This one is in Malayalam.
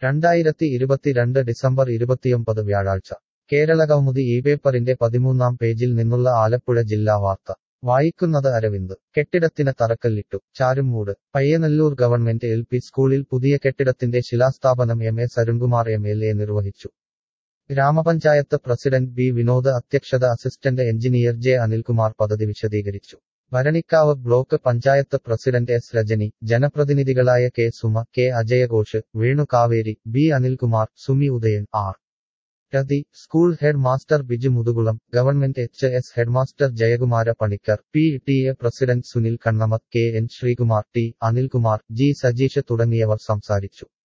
രണ്ടായിരത്തി ഇരുപത്തിരണ്ട് ഡിസംബർ ഇരുപത്തിയൊമ്പത് വ്യാഴാഴ്ച കേരളകൗമുദി ഈ പേപ്പറിന്റെ പതിമൂന്നാം പേജിൽ നിന്നുള്ള ആലപ്പുഴ ജില്ലാ വാർത്ത വായിക്കുന്നത് അരവിന്ദ് കെട്ടിടത്തിന് തറക്കല്ലിട്ടു Charummoodu Payyanallur government L P സ്കൂളിൽ പുതിയ കെട്ടിടത്തിന്റെ ശിലാസ്ഥാപനം M A Sarunkumar M L A നിർവഹിച്ചു ഗ്രാമപഞ്ചായത്ത് പ്രസിഡന്റ് ബി വിനോദ് അധ്യക്ഷത അസിസ്റ്റന്റ് എഞ്ചിനീയർ ജെ അനിൽകുമാർ പദ്ധതി വിശദീകരിച്ചു Bharanikkavu block panchayat president S Rajani ജനപ്രതിനിധികളായ കെ സുമ കെ അജയഘോഷ് Venu Kaveri B Anilkumar Sumi Udayan R Rathi school head master Biju Muthukulam government H S headmaster Jayakumara Panicker P T A president Sunil Kannamath K N Sreekumar T Anilkumar G Sajeesh തുടങ്ങിയവർ സംസാരിച്ചു